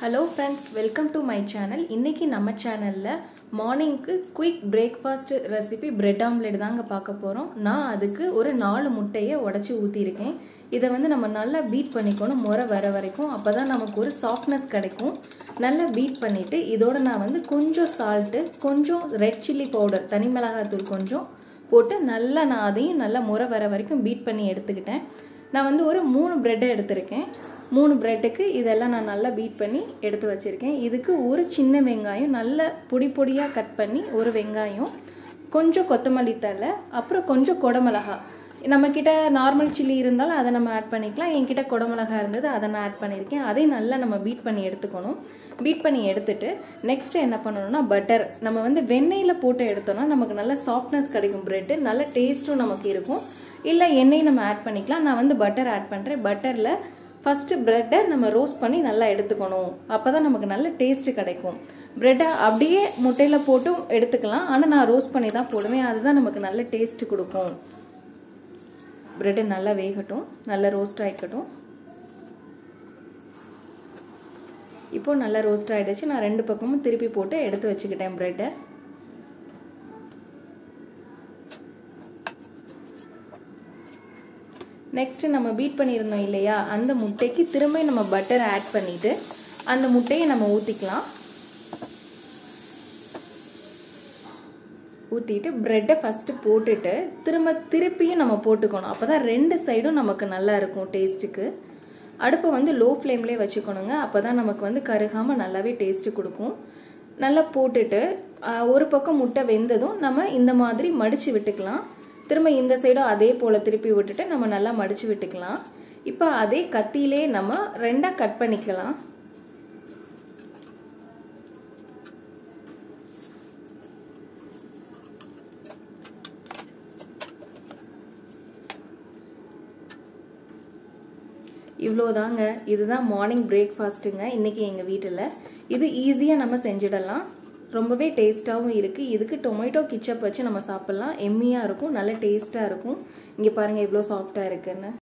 hello friends welcome to my channel இன்றைக்கி நம்ம சேனலில் மார்னிங்க்கு quick breakfast recipe bread omelette தாங்க பார்க்க போகிறோம் நான் அதுக்கு ஒரு நாலு முட்டையை உடச்சி ஊற்றிருக்கேன் இதை வந்து நம்ம நல்லா பீட் பண்ணிக்கணும் முறை வர வரைக்கும் அப்போ தான் நமக்கு ஒரு சாஃப்ட்னஸ் கிடைக்கும் நல்லா பீட் பண்ணிவிட்டு இதோட நான் வந்து கொஞ்சம் சால்ட்டு கொஞ்சம் ரெட் சில்லி பவுடர் தனி மிளகாத்தூள் கொஞ்சம் போட்டு நல்லா நான் அதையும் நல்லா முறை வர வரைக்கும் பீட் பண்ணி எடுத்துக்கிட்டேன் நான் வந்து ஒரு மூணு ப்ரெட்டை எடுத்திருக்கேன் மூணு ப்ரெட்டுக்கு இதெல்லாம் நான் நல்லா பீட் பண்ணி எடுத்து வச்சுருக்கேன் இதுக்கு ஒரு சின்ன வெங்காயம் நல்ல பொடி பொடியாக கட் பண்ணி ஒரு வெங்காயம் கொஞ்சம் கொத்தமல்லி தழை அப்புறம் கொஞ்சம் குடமிளகா நம்மக்கிட்ட நார்மல் சில்லி இருந்தாலும் அதை நம்ம ஆட் பண்ணிக்கலாம் என்கிட்ட குடமிளகா இருந்தது அதை நான் ஆட் பண்ணியிருக்கேன் அதையும் நல்லா நம்ம பீட் பண்ணி எடுத்துக்கணும் பீட் பண்ணி எடுத்துட்டு நெக்ஸ்ட் என்ன பண்ணணும்னா பட்டர் நம்ம வந்து வெண்ணெயில் போட்டு எடுத்தோம்னா நமக்கு நல்ல சாஃப்ட்னஸ் கிடைக்கும் ப்ரெட்டு நல்ல டேஸ்ட்டும் நமக்கு இருக்கும் இல்லை எண்ணெய் நம்ம ஆட் பண்ணிக்கலாம் நான் வந்து பட்டர் ஆட் பண்ணுறேன் பட்டரில் ஃபஸ்ட்டு ப்ரெட்டை நம்ம ரோஸ்ட் பண்ணி நல்லா எடுத்துக்கணும் அப்போ தான் நமக்கு நல்ல டேஸ்ட்டு கிடைக்கும் ப்ரெட்டை அப்படியே முட்டையில் போட்டும் எடுத்துக்கலாம் ஆனால் நான் ரோஸ்ட் பண்ணி தான் போடுவேன் அதுதான் நமக்கு நல்ல டேஸ்ட்டு கொடுக்கும் ப்ரெட்டு நல்லா வேகட்டும் நல்லா ரோஸ்ட் ஆகிக்கட்டும் இப்போ நல்லா ரோஸ்ட் ஆகிடுச்சு நான் ரெண்டு பக்கமும் திருப்பி போட்டு எடுத்து வச்சுக்கிட்டேன் ப்ரெட்டை நெக்ஸ்ட் நம்ம பீட் பண்ணியிருந்தோம் இல்லையா அந்த முட்டைக்கு திரும்ப நம்ம பட்டர் ஆட் பண்ணிட்டு அந்த முட்டையை நம்ம ஊற்றிக்கலாம் ஊற்றிட்டு ப்ரெட்டை ஃபஸ்ட்டு போட்டுட்டு திரும்ப திருப்பியும் நம்ம போட்டுக்கணும் அப்போ தான் ரெண்டு சைடும் நமக்கு நல்லா இருக்கும் டேஸ்ட்டுக்கு அடுப்பை வந்து லோ ஃப்ளேம்லேயே வச்சுக்கணுங்க அப்போ தான் நமக்கு வந்து கருகாமல் நல்லாவே டேஸ்ட்டு கொடுக்கும் நல்லா போட்டுட்டு ஒரு பக்கம் முட்டை வெந்ததும் நம்ம இந்த மாதிரி மடித்து விட்டுக்கலாம் திரும்ப இந்த சைடும் அதே போல் திருப்பி விட்டுட்டு நம்ம நல்லா மடித்து விட்டுக்கலாம் இப்போ அதே கத்தியிலே நம்ம ரெண்டாக கட் பண்ணிக்கலாம் இவ்வளோதாங்க இதுதான் மார்னிங் பிரேக்ஃபாஸ்ட்டுங்க இன்றைக்கி எங்கள் வீட்டில் இது ஈஸியாக நம்ம செஞ்சிடலாம் ரொம்பவே டேஸ்ட்டாகவும் இருக்குது இதுக்கு டொமேட்டோ கிச்சப் வச்சு நம்ம சாப்பிட்லாம் எம்மியாக இருக்கும் நல்ல டேஸ்ட்டாக இருக்கும் இங்கே பாருங்கள் எவ்வளோ சாஃப்டாக இருக்குன்னு